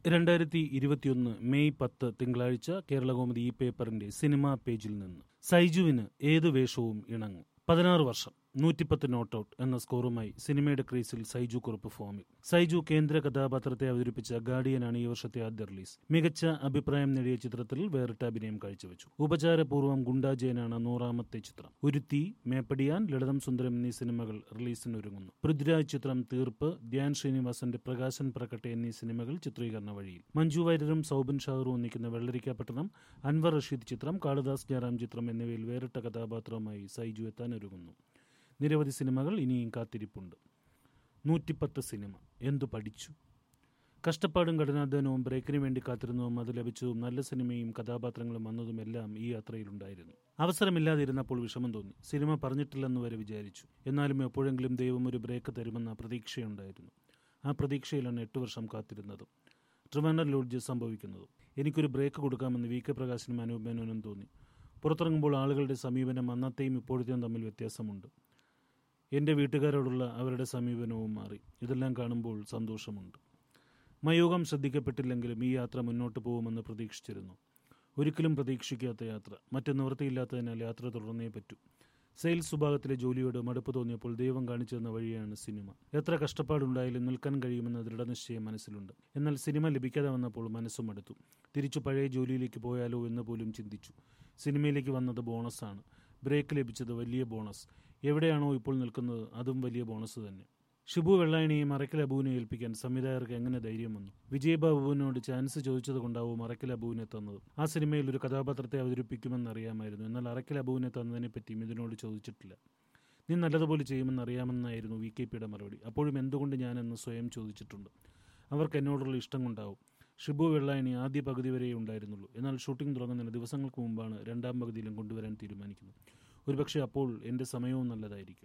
രണ്ടായിരത്തി ഇരുപത്തിയൊന്ന് മെയ് പത്ത് തിങ്കളാഴ്ച കേരളകൗമുദി ഈ പേപ്പറിന്റെ സിനിമാ പേജിൽ നിന്ന് സൈജുവിന് ഏത് വേഷവും ഇണങ്ങും പതിനാറ് വർഷം നൂറ്റിപ്പത്ത് നോട്ട് ഔട്ട് എന്ന സ്കോറുമായി സിനിമയുടെ ക്രീസിൽ സൈജു കുറുപ്പ് ഫോമിൽ സൈജു കേന്ദ്ര കഥാപാത്രത്തെ അവതരിപ്പിച്ച ഗാർഡിയനാണ് ഈ വർഷത്തെ ആദ്യ റിലീസ് മികച്ച അഭിപ്രായം നേടിയ ചിത്രത്തിൽ വേറിട്ട അഭിനയം കാഴ്ചവെച്ചു ഉപചാരപൂർവ്വം ഗുണ്ടാജയനാണ് നൂറാമത്തെ ചിത്രം ഉരുത്തി മേപ്പടിയാൻ ലളിതം സുന്ദരം എന്നീ സിനിമകൾ റിലീസിന് ഒരുങ്ങുന്നു പൃഥ്വിരാജ് ചിത്രം തീർപ്പ് ധ്യാൻ ശ്രീനിവാസന്റെ പ്രകാശൻ പ്രകട്ടെ എന്നീ സിനിമകൾ ചിത്രീകരണ വഴിയിൽ മഞ്ജു വാര്യരും സൗബിൻ ഷാറും ഒന്നിക്കുന്ന വെള്ളരിക്കപട്ടണം അൻവർ റഷീദ് ചിത്രം കാളിദാസ് ജയറാം ചിത്രം എന്നിവയിൽ വേറിട്ട കഥാപാത്രവുമായി സൈജു എത്താൻ ഒരുങ്ങുന്നു നിരവധി സിനിമകൾ ഇനിയും കാത്തിരിപ്പുണ്ട് നൂറ്റിപ്പത്ത് സിനിമ എന്തു പഠിച്ചു കഷ്ടപ്പാടും കഠിനാധ്വാനവും ബ്രേക്കിന് വേണ്ടി കാത്തിരുന്നതും അത് ലഭിച്ചതും നല്ല സിനിമയും കഥാപാത്രങ്ങളും വന്നതും എല്ലാം ഈ യാത്രയിലുണ്ടായിരുന്നു അവസരമില്ലാതിരുന്നപ്പോൾ വിഷമം തോന്നി സിനിമ പറഞ്ഞിട്ടില്ലെന്ന് വരെ വിചാരിച്ചു എന്നാലും എപ്പോഴെങ്കിലും ദൈവം ഒരു ബ്രേക്ക് തരുമെന്ന പ്രതീക്ഷയുണ്ടായിരുന്നു ആ പ്രതീക്ഷയിലാണ് എട്ട് വർഷം കാത്തിരുന്നത് ട്രിവാൻഡർ ലോഡ്ജ് സംഭവിക്കുന്നതും എനിക്കൊരു ബ്രേക്ക് കൊടുക്കാമെന്ന് വി കെ പ്രകാശനും അനൂപ് മേനോനും തോന്നി പുറത്തിറങ്ങുമ്പോൾ ആളുകളുടെ സമീപനം അന്നത്തെയും ഇപ്പോഴത്തെയും തമ്മിൽ വ്യത്യാസമുണ്ട് എൻ്റെ വീട്ടുകാരോടുള്ള അവരുടെ സമീപനവും മാറി ഇതെല്ലാം കാണുമ്പോൾ സന്തോഷമുണ്ട് മയോഗം ശ്രദ്ധിക്കപ്പെട്ടില്ലെങ്കിലും ഈ യാത്ര മുന്നോട്ട് പോകുമെന്ന് പ്രതീക്ഷിച്ചിരുന്നു ഒരിക്കലും പ്രതീക്ഷിക്കാത്ത യാത്ര മറ്റു നിവൃത്തിയില്ലാത്തതിനാൽ യാത്ര തുടർന്നേ പറ്റൂ സെയിൽസ് വിഭാഗത്തിലെ ജോലിയോട് മടുപ്പ് തോന്നിയപ്പോൾ ദൈവം കാണിച്ചു തന്ന വഴിയാണ് സിനിമ എത്ര കഷ്ടപ്പാടുണ്ടായാലും നിൽക്കാൻ കഴിയുമെന്ന ദൃഢനിശ്ചയം മനസ്സിലുണ്ട് എന്നാൽ സിനിമ ലഭിക്കാതെ വന്നപ്പോൾ മനസ്സും അടുത്തു തിരിച്ചു പഴയ ജോലിയിലേക്ക് പോയാലോ എന്ന് പോലും ചിന്തിച്ചു സിനിമയിലേക്ക് വന്നത് ബോണസാണ് ബ്രേക്ക് ലഭിച്ചത് വലിയ ബോണസ് എവിടെയാണോ ഇപ്പോൾ നിൽക്കുന്നത് അതും വലിയ ബോണസ് തന്നെ ഷിബു വെള്ളായണിയെ മറക്കൽ അബുവിനെ ഏൽപ്പിക്കാൻ സംവിധായകർക്ക് എങ്ങനെ ധൈര്യം വന്നു വിജയബാബുവിനോട് ചാൻസ് ചോദിച്ചത് കൊണ്ടാവും മറക്കൽ അബുവിനെ തന്നത് ആ സിനിമയിൽ ഒരു കഥാപാത്രത്തെ അവതരിപ്പിക്കുമെന്ന് അറിയാമായിരുന്നു എന്നാൽ അറക്കൽ അബുവിനെ തന്നതിനെപ്പറ്റി ഇതിനോട് ചോദിച്ചിട്ടില്ല നീ നല്ലതുപോലെ ചെയ്യുമെന്ന് അറിയാമെന്നായിരുന്നു വി കെ പിയുടെ മറുപടി അപ്പോഴും എന്തുകൊണ്ട് ഞാനെന്ന് സ്വയം ചോദിച്ചിട്ടുണ്ട് അവർക്ക് എന്നോടുള്ള ഇഷ്ടം കൊണ്ടാവും ഷിബു വെള്ളായണി ആദ്യ പകുതി വരെയേ ഉണ്ടായിരുന്നുള്ളൂ എന്നാൽ ഷൂട്ടിംഗ് തുടങ്ങുന്നതിന് ദിവസങ്ങൾക്ക് മുമ്പാണ് രണ്ടാം പകുതിയിലും കൊണ്ടുവരാൻ തീരുമാനിക്കുന്നത് ഒരുപക്ഷെ അപ്പോൾ എൻ്റെ സമയവും നല്ലതായിരിക്കും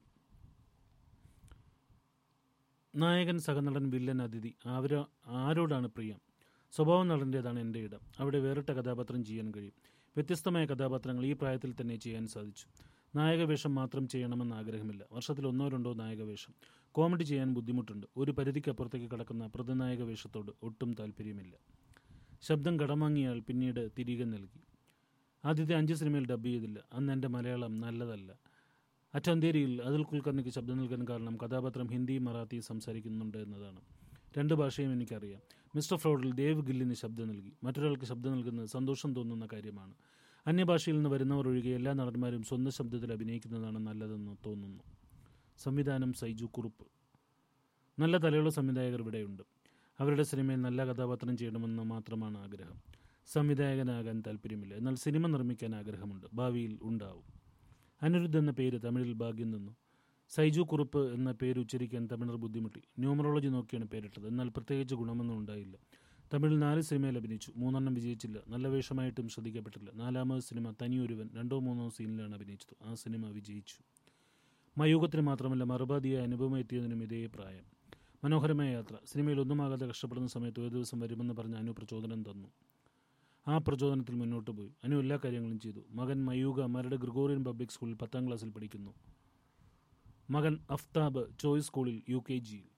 നായകൻ സഹനടൻ വില്ലൻ അതിഥി അവര ആരോടാണ് പ്രിയം സ്വഭാവം നടൻ്റേതാണ് എൻ്റെ ഇടം അവിടെ വേറിട്ട കഥാപാത്രം ചെയ്യാൻ കഴിയും വ്യത്യസ്തമായ കഥാപാത്രങ്ങൾ ഈ പ്രായത്തിൽ തന്നെ ചെയ്യാൻ സാധിച്ചു നായകവേഷം മാത്രം ചെയ്യണമെന്ന് ആഗ്രഹമില്ല വർഷത്തിൽ ഒന്നോ രണ്ടോ നായകവേഷം കോമഡി ചെയ്യാൻ ബുദ്ധിമുട്ടുണ്ട് ഒരു പരിധിക്കപ്പുറത്തേക്ക് കടക്കുന്ന പ്രതിനായക വേഷത്തോട് ഒട്ടും താല്പര്യമില്ല ശബ്ദം കടമാങ്ങിയാൽ പിന്നീട് തിരികെ നൽകി ആദ്യത്തെ അഞ്ച് സിനിമയിൽ ഡബ് ചെയ്തില്ല അന്ന് എൻ്റെ മലയാളം നല്ലതല്ല അറ്റന്തേരിയിൽ അതിൽ കുൽക്കർണിക്ക് ശബ്ദം നൽകാൻ കാരണം കഥാപാത്രം ഹിന്ദി മറാത്തി സംസാരിക്കുന്നുണ്ട് എന്നതാണ് രണ്ട് ഭാഷയും എനിക്കറിയാം മിസ്റ്റർ ഫ്രോഡിൽ ദേവ് ഗില്ലിന് ശബ്ദം നൽകി മറ്റൊരാൾക്ക് ശബ്ദം നൽകുന്നത് സന്തോഷം തോന്നുന്ന കാര്യമാണ് അന്യഭാഷയിൽ നിന്ന് വരുന്നവർ ഒഴികെ എല്ലാ നടന്മാരും സ്വന്തം ശബ്ദത്തിൽ അഭിനയിക്കുന്നതാണ് നല്ലതെന്ന് തോന്നുന്നു സംവിധാനം സൈജു കുറുപ്പ് നല്ല തലയുള്ള സംവിധായകർ ഇവിടെയുണ്ട് അവരുടെ സിനിമയിൽ നല്ല കഥാപാത്രം ചെയ്യണമെന്ന് മാത്രമാണ് ആഗ്രഹം സംവിധായകനാകാൻ താല്പര്യമില്ല എന്നാൽ സിനിമ നിർമ്മിക്കാൻ ആഗ്രഹമുണ്ട് ഭാവിയിൽ ഉണ്ടാവും അനിരുദ്ധ് എന്ന പേര് തമിഴിൽ ഭാഗ്യം നിന്നു സൈജു കുറുപ്പ് എന്ന പേര് ഉച്ചരിക്കാൻ തമിഴർ ബുദ്ധിമുട്ടി ന്യൂമറോളജി നോക്കിയാണ് പേരിട്ടത് എന്നാൽ പ്രത്യേകിച്ച് ഗുണമൊന്നും ഉണ്ടായില്ല തമിഴിൽ നാല് സിനിമയിൽ അഭിനയിച്ചു മൂന്നെണ്ണം വിജയിച്ചില്ല നല്ല വേഷമായിട്ടും ശ്രദ്ധിക്കപ്പെട്ടില്ല നാലാമത് സിനിമ തനിയൊരുവൻ രണ്ടോ മൂന്നോ സീനിലാണ് അഭിനയിച്ചത് ആ സിനിമ വിജയിച്ചു മയൂകത്തിന് മാത്രമല്ല മറുപാതിയായ അനുഭവം എത്തിയതിനും ഇതേ പ്രായം മനോഹരമായ യാത്ര സിനിമയിൽ ഒന്നുമാകാതെ കഷ്ടപ്പെടുന്ന സമയത്ത് ഒരു ദിവസം വരുമെന്ന് പറഞ്ഞ് അനു പ്രചോദനം തന്നു ആ പ്രചോദനത്തിൽ മുന്നോട്ട് പോയി അനു എല്ലാ കാര്യങ്ങളും ചെയ്തു മകൻ മയൂക മരട് ഗ്രിഗോറിയൻ പബ്ലിക് സ്കൂളിൽ പത്താം ക്ലാസ്സിൽ പഠിക്കുന്നു മകൻ അഫ്താബ് ചോയ്സ് സ്കൂളിൽ യു കെ ജിയിൽ